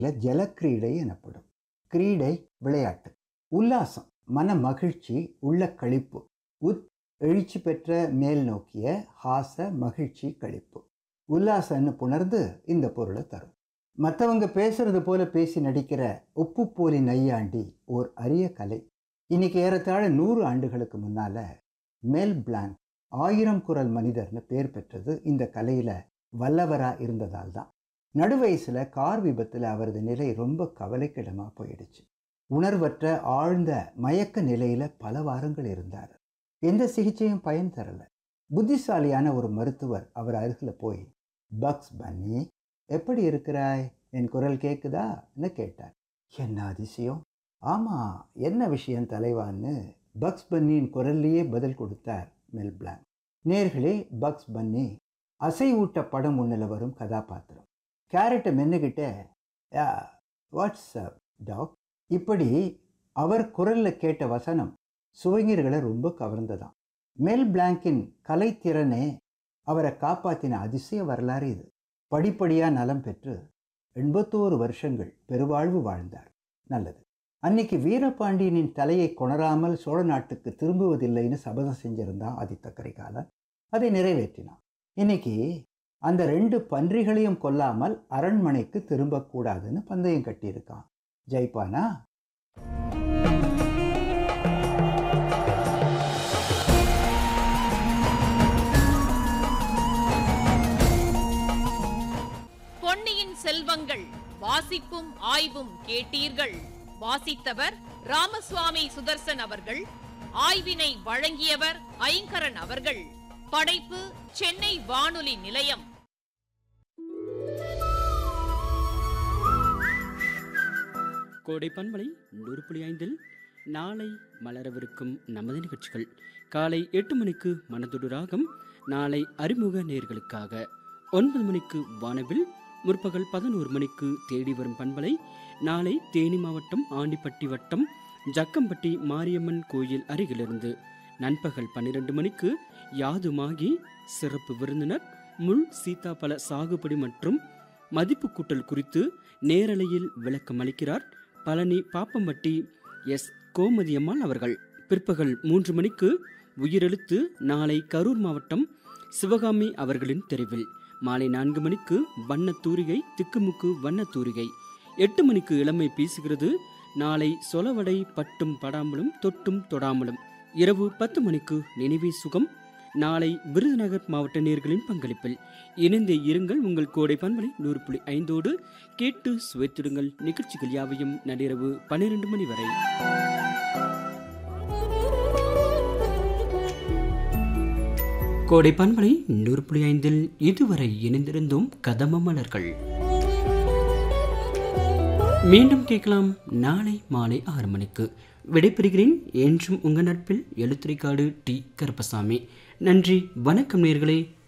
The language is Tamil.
ஜலக்கிரீடை எனப்படும் கிரீடை விளையாட்டு உல்லாசம் மன மகிழ்ச்சி உள்ள களிப்பு உத் எழுச்சி பெற்ற மேல் நோக்கிய ஹாச மகிழ்ச்சி களிப்பு உல்லாசன்னு புணர்ந்து இந்த பொருளை தரும் மற்றவங்க பேசுறது போல பேசி நடிக்கிற உப்பு போலி நையாண்டி ஓர் அரிய கலை இன்னைக்கு ஏறத்தாழ நூறு ஆண்டுகளுக்கு முன்னால மெல் பிளாங்க் ஆயிரம் குரல் மனிதர்னு பேர் பெற்றது இந்த கலையில வல்லவரா இருந்ததால் தான் நடுவயசுல கார் விபத்துல அவரது நிலை ரொம்ப கவலைக்கிடமா போயிடுச்சு உணர்வற்ற ஆழ்ந்த மயக்க நிலையில பல வாரங்கள் இருந்தார் எந்த சிகிச்சையும் பயன் தரல புத்திசாலியான ஒரு மருத்துவர் அவர் அருகில் போய் பக்ஸ் பன்னி எப்படி இருக்கிறாய் என் குரல் கேட்குதான்னு கேட்டார் என்ன அதிசயம் ஆமா என்ன விஷயம் தலைவான்னு பக்ஸ் பன்னியின் குரல்லையே பதில் கொடுத்தார் மெல் பிளாங்க் நேர்களே பக்ஸ் பன்னி அசைவூட்ட படம் ஒன்றில் வரும் கதாபாத்திரம் கேரட்டை மென்னுக்கிட்ட வாட்ஸ் டாக் இப்படி அவர் குரலில் கேட்ட வசனம் சுவைஞர்களை ரொம்ப கவர்ந்ததாம் மெல் பிளாங்கின் கலைத்திறனே அவரை காப்பாற்றின அதிசய வரலாறு இது படிப்படியாக நலம் பெற்று எண்பத்தோரு வருஷங்கள் பெருவாழ்வு வாழ்ந்தார் நல்லது அன்னைக்கு வீரபாண்டியனின் தலையை கொணராமல் சோழ நாட்டுக்கு திரும்புவதில்லைன்னு சபதம் செஞ்சிருந்தான் ஆதித்த கரிகாலன் அதை நிறைவேற்றினான் இன்னைக்கு அந்த ரெண்டு பன்றிகளையும் கொல்லாமல் அரண்மனைக்கு திரும்பக்கூடாதுன்னு பந்தயம் கட்டியிருக்கான் ஜெயிப்பானா பொன்னியின் செல்வங்கள் வாசிப்பும் ஆய்வும் கேட்டீர்கள் வாசித்தவர் ராமசுவாமி சுதர்சன் அவர்கள் ஆய்வினை வழங்கியவர் ஐங்கரன் அவர்கள் படைப்பு சென்னை வானொலி நிலையம் கோடை பண்பலை நூறு புள்ளி ஐந்தில் நாளை மலரவிருக்கும் நமது நிகழ்ச்சிகள் காலை எட்டு மணிக்கு மனதொடு ராகம் நாளை அறிமுக நேர்களுக்காக ஒன்பது மணிக்கு வானவில் முற்பகல் பதினோரு மணிக்கு தேடி வரும் பண்பலை நாளை தேனி மாவட்டம் ஆண்டிப்பட்டி வட்டம் ஜக்கம்பட்டி மாரியம்மன் கோயில் அருகிலிருந்து நண்பகல் பன்னிரண்டு மணிக்கு யாதுமாகி சிறப்பு விருந்தினர் முள் சீதாப்பழ சாகுபடி மற்றும் மதிப்பு கூட்டல் குறித்து நேரலையில் விளக்கம் அளிக்கிறார் பழனி பாப்பம்பட்டி எஸ் கோமதியம்மாள் அவர்கள் பிற்பகல் மூன்று மணிக்கு உயிரெழுத்து நாளை கரூர் மாவட்டம் சிவகாமி அவர்களின் தெருவில் மாலை நான்கு மணிக்கு வண்ண தூரிகை திக்குமுக்கு வண்ண தூரிகை எட்டு மணிக்கு இளமை பேசுகிறது நாளை சொலவடை பட்டும் படாமலும் தொட்டும் தொடாமலும் இரவு பத்து மணிக்கு நினைவே சுகம் நாளை விருதுநகர் மாவட்ட நேர்களின் பங்களிப்பில் இணைந்தே இருங்கள் உங்கள் கோடை பண்பலை நூறு புள்ளி ஐந்தோடு கேட்டு சுவைத்திடுங்கள் நிகழ்ச்சிகள் யாவையும் நள்ளிரவு பன்னிரண்டு மணி வரை கோடை பண்பலை நூறு புள்ளி ஐந்தில் இதுவரை இணைந்திருந்தோம் கதம மலர்கள் மீண்டும் கேட்கலாம் நாளை மாலை ஆறு மணிக்கு விடைபெறுகிறேன் என்றும் உங்கள் நட்பில் எழுத்துரைக்காடு டி கருப்பசாமி நன்றி வணக்கம் நேர்களே